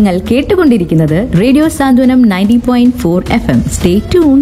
നിങ്ങൾ കേട്ടുകൊണ്ടിരിക്കുന്നത് radio Santhwanam ninety point four F M stay tune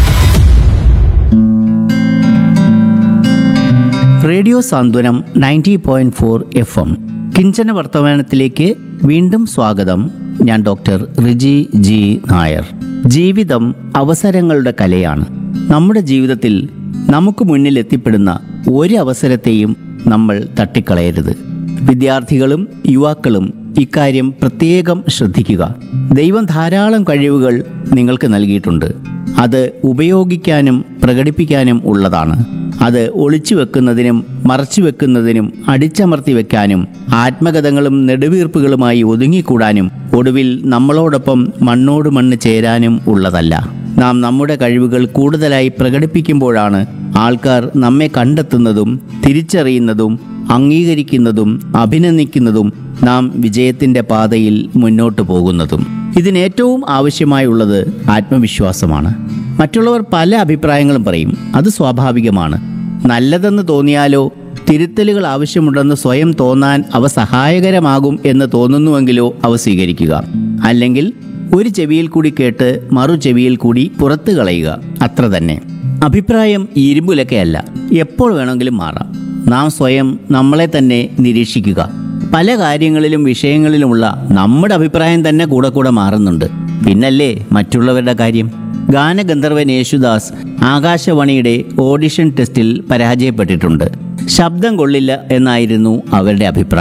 radio Santhwanam ninety point four F M കിഞ്ചന വർത്തമാനത്തിലേക്ക് വീണ്ടും സ്വാഗതം ഞാൻ ഡോക്ടർ റിജി ജി നായർ ജീവിതം അവസരങ്ങളുടെ കലയാണ് നമ്മുടെ ജീവിതത്തിൽ നമുക്ക് മുന്നിൽ എത്തിപ്പെടുന്ന ഒരു അവസരത്തെയും നമ്മൾ തട്ടിക്കളയരുത് വിദ്യാർത്ഥികളും യുവാക്കളും ഇക്കാര്യം പ്രത്യേകം ശ്രദ്ധിക്കുക ദൈവം ധാരാളം കഴിവുകൾ നിങ്ങൾക്ക് നൽകിയിട്ടുണ്ട് അത് ഉപയോഗിക്കാനും പ്രകടിപ്പിക്കാനും ഉള്ളതാണ് അത് ഒളിച്ചു വെക്കുന്നതിനും മറച്ചു വെക്കുന്നതിനും അടിച്ചമർത്തി വെക്കാനും ആത്മകഥകളും നെടുവീർപ്പുകളുമായി ഒതുങ്ങിക്കൂടാനും ഒടുവിൽ നമ്മളോടൊപ്പം മണ്ണോട് മണ്ണ് ചേരാനും ഉള്ളതല്ല നാം നമ്മുടെ കഴിവുകൾ കൂടുതലായി പ്രകടിപ്പിക്കുമ്പോഴാണ് ആൾക്കാർ നമ്മെ കണ്ടെത്തുന്നതും തിരിച്ചറിയുന്നതും അംഗീകരിക്കുന്നതും അഭിനന്ദിക്കുന്നതും നാം വിജയത്തിൻ്റെ പാതയിൽ മുന്നോട്ട് പോകുന്നതും ഇതിനേറ്റവും ആവശ്യമായുള്ളത് ആത്മവിശ്വാസമാണ് മറ്റുള്ളവർ പല അഭിപ്രായങ്ങളും പറയും അത് സ്വാഭാവികമാണ് നല്ലതെന്ന് തോന്നിയാലോ തിരുത്തലുകൾ ആവശ്യമുണ്ടെന്ന് സ്വയം തോന്നാൻ അവ സഹായകരമാകും എന്ന് തോന്നുന്നുവെങ്കിലോ അവ സ്വീകരിക്കുക അല്ലെങ്കിൽ ഒരു ചെവിയിൽ കൂടി കേട്ട് മറു ചെവിയിൽ കൂടി പുറത്തു കളയുക അത്ര തന്നെ അഭിപ്രായം ഇരുമ്പുലക്കയല്ല എപ്പോൾ വേണമെങ്കിലും മാറാം നാം സ്വയം നമ്മളെ തന്നെ നിരീക്ഷിക്കുക പല കാര്യങ്ങളിലും വിഷയങ്ങളിലുമുള്ള നമ്മുടെ അഭിപ്രായം തന്നെ കൂടെ കൂടെ മാറുന്നുണ്ട് പിന്നല്ലേ മറ്റുള്ളവരുടെ കാര്യം ഗാനഗന്ധർവൻ യേശുദാസ് ആകാശവാണിയുടെ ഓഡിഷൻ ടെസ്റ്റിൽ പരാജയപ്പെട്ടിട്ടുണ്ട് ശബ്ദം കൊള്ളില്ല എന്നായിരുന്നു അവരുടെ അഭിപ്രായം